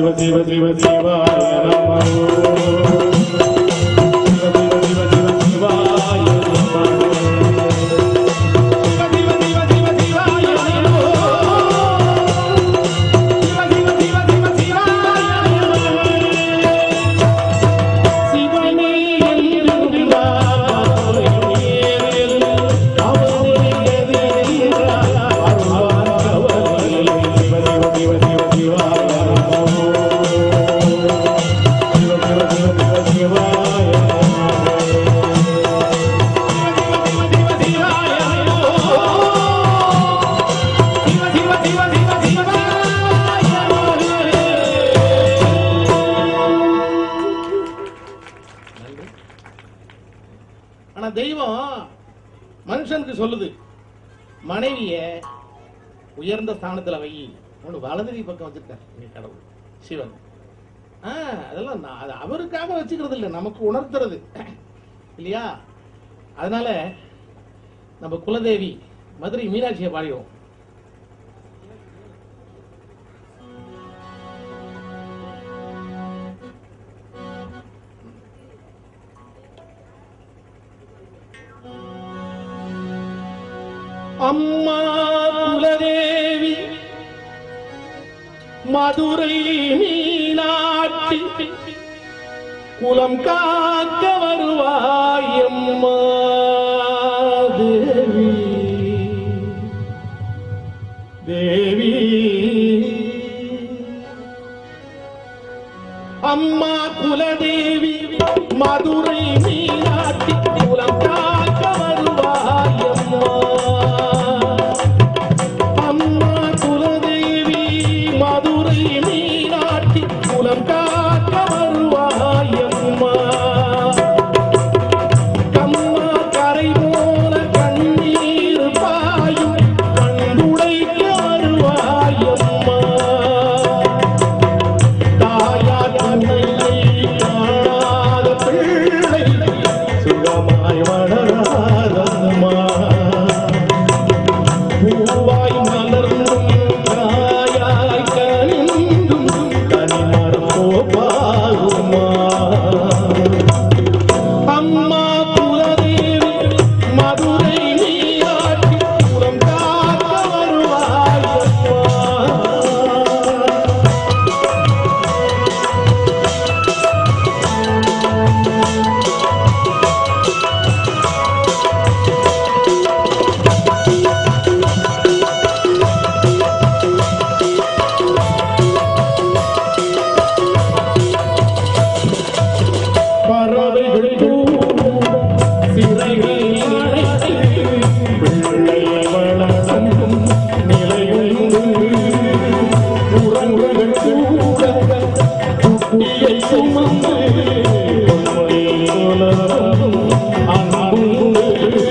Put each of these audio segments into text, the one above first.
சிவ சிவ சிவ சிவாய நமோ சிவ சிவ சிவ சிவ சிவாய நமோ சிவ சிவ சிவ சிவ சிவாய நமோ சிவ சிவ சிவ சிவ சிவாய நமோ சிவனே என்று வாழ ஆனா தெய்வம் மனுஷனுக்கு சொல்லுது மனைவிய உயர்ந்த ஸ்தானத்துல வை ஒண்ணு வலது கை பக்கம் வச்சிருக்காரு இங்க கடவுள் சிவன் ஆ, அதெல்லாம் நான் அது அவருக்காக வச்சுக்கிறது இல்ல நமக்கு உணர்த்துறது இல்லையா அதனால நம்ம குலதேவி மதுரை மீனாட்சியை பாடிடுவோம் அம்மா குலதேவி மதுரை மீனாட்சி குலம் காக்க வருவாய் அம்மா தேவி தேவி அம்மா குலதேவி மதுரை மீனாட்சி குலம் காக்க வருவாய் அம்மா அம்மா குலதேவி மதுரை மீனாட்சி குலம் காக்க வருவாய் அம்மா கம்மா கரை போல கண்ணீர் பாயும் கண்டுடைக்க வருவாய் அம்மா தாயார் தன்னை காணாத பிள்ளை சுகமாய் வளராதம்மா பூவாய் மலர்ந்தும் காயாய் கனிந்தும் கனிமரம் போபாகுமா அம்மா குலதேவி மதுரை நீராட்டி புறம் காக்க வருவாய் அம்மா பறவைகள் கூடும் சிறைகள் அடைத்து பிள்ளை வளர்த்தும் நிலையுண்டு உறங்குகள் கூட குட்டியை சுமந்து பொன்மை உலகம் அன்புண்டு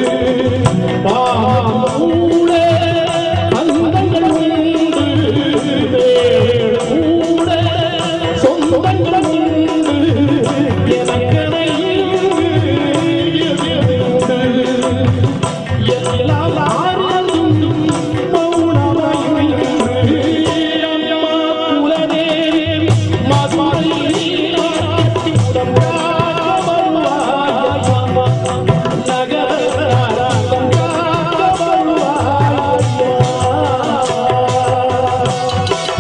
பாவூட அந்தங்கள் உண்டு வேள் கூட சொந்தங்கள் உண்டு எனக்கென இங்கு எதுவுண்டு? எல்லாம் ஆனந்தும் மௌனமாய் நின்று அம்மா குலதேவி மதுரை நீராட்டி உடம்பாக வருவாய் அம்மா. நகரத்தாராக வருவாய் அம்மா.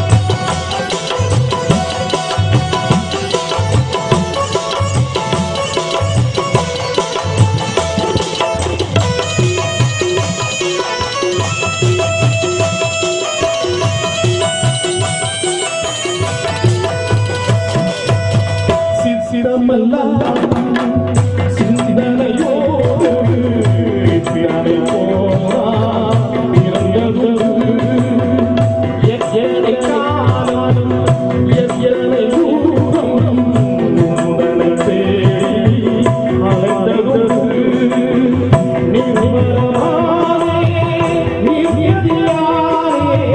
சித்திரமெல்லாம் சிந்தனையோடு பிறனை போலாம் பிறந்தது எத்தனை காலம் எத்தனை தூரம் உந்தனை தேடி அலைந்தது நிர்மலமானே நிர்யதியானே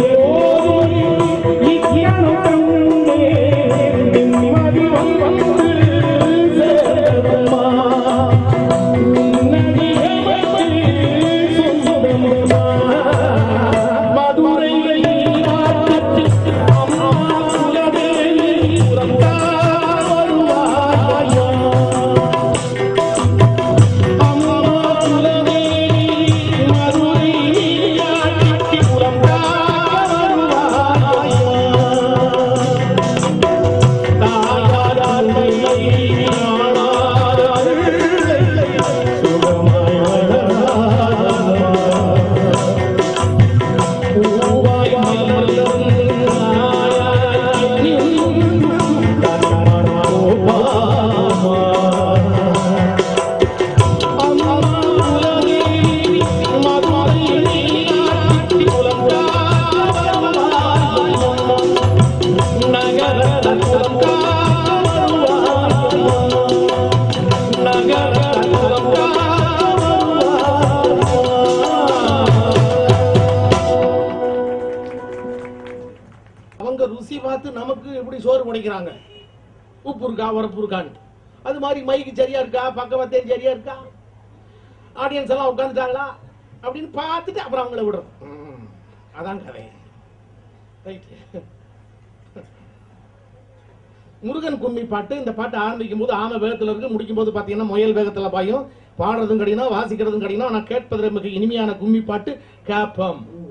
நிர்யதியோடு இக்கியானம் கண்டே நிம்மதி வந்து அவங்க ருசி பார்த்து நமக்கு எப்படி சோறு முடைக்கிறாங்க உப்பு இருக்கா உரப்பு இருக்கான்னு அது மாதிரி மைக்கு சரியா இருக்கா பக்கவத்தே சரியா இருக்கா ஆடியன்ஸ் எல்லாம் உட்காந்துட்டாங்களா அப்படின்னு பார்த்துட்டு அப்புறம் அவங்கள விடுறோம் ம், அதான் கதை ரைட் முருகன் கும்மி பாட்டு இந்த பாட்டு ஆரம்பிக்கும் போது ஆமை வேகத்துல இருக்கு முடிக்கும் போது பாத்தீங்கன்னா முயல் வேகத்துல பாயும் பாடுறதும் கடினம் வாசிக்கிறதும் கடினம் ஆனா கேட்பதில் மிக இனிமையான கும்மி பாட்டு கேப்பம்